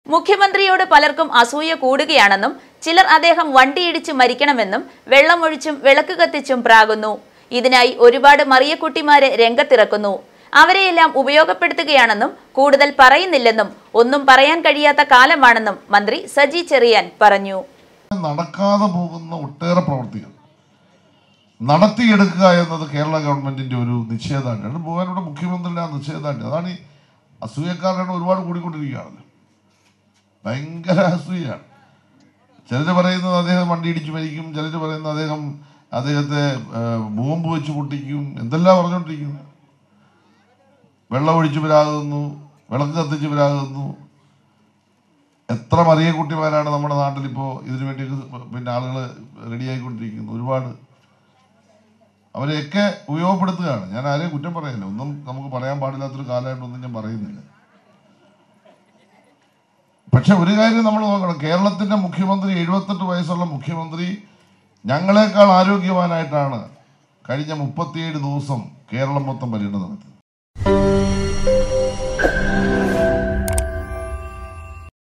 മുഖ്യമന്ത്രിയോട് പലർക്കും അസൂയ കൂടുകയാണെന്നും ചിലർ അദ്ദേഹം വണ്ടിയിടിച്ച് മരിക്കണമെന്നും വെള്ളമൊഴിച്ചും വിളക്ക് കത്തിച്ചും പ്രാകുന്നു ഇതിനായി ഒരുപാട് മറിയക്കുട്ടിമാരെ രംഗത്തിറക്കുന്നു അവരെയെല്ലാം ഉപയോഗപ്പെടുത്തുകയാണെന്നും കൂടുതൽ പറയുന്നില്ലെന്നും ഒന്നും പറയാൻ കഴിയാത്ത കാലമാണെന്നും മന്ത്രി സജി ചെറിയാൻ പറഞ്ഞു നടക്കാതെ പോകുന്ന ഒട്ടേറെ പ്രവർത്തികൾ നടത്തിയെടുക്കുക എന്നത് കേരള ഗവൺമെന്റിന്റെ ഒരു നിശ്ചയദാർഢ്യമാണ് ഭുവനയുടെ മുഖ്യമന്ത്രിയുടെ ആ നിശ്ചയദാർഢ്യം അതാണ് ഈ അസൂയക്കാരുടെ ഒരുപാട് കൂടിക്കൊണ്ടിരിക്കുകയാണല്ലോ ഭയങ്കര അസൂയാണ് ചിലർ പറയുന്നത് അദ്ദേഹം വണ്ടി ഇടിച്ച് മരിക്കും ചിലർ പറയുന്നത് അദ്ദേഹം അദ്ദേഹത്തെ ആ, ബോംബ് വെച്ച് പൊട്ടിക്കും എന്തെല്ലാം പറഞ്ഞുകൊണ്ടിരിക്കുന്നു വെള്ളം ഒഴിച്ച് പിരാകുന്നു വിളക്ക് കത്തിച്ച് പിരാകുന്നു എത്ര മറിയ കുട്ടിമാരാണ് നമ്മുടെ നാട്ടിൽ ഇപ്പോൾ ഇതിനു വേണ്ടി പിന്നെ ആളുകൾ റെഡിയായിക്കൊണ്ടിരിക്കുന്നത് ഒരുപാട് അവരെയൊക്കെ ഉപയോഗപ്പെടുത്തുകയാണ് ഞാൻ ആരെയും കുറ്റം പറയില്ല ഒന്നും നമുക്ക് പറയാൻ പാടില്ലാത്തൊരു കാലമായിട്ടൊന്നും ഞാൻ പറയുന്നില്ല പക്ഷെ ഒരു കാര്യം നമ്മൾ നോക്കണം കേരളത്തിന്റെ മുഖ്യമന്ത്രി എഴുപത്തെട്ട് വയസ്സുള്ള മുഖ്യമന്ത്രി ഞങ്ങളെക്കാൾ ആരോഗ്യവാനായിട്ടാണ് കഴിഞ്ഞ മുപ്പത്തിയേഴ് ദിവസം കേരളം മൊത്തം പര്യടനം നടത്തിയത്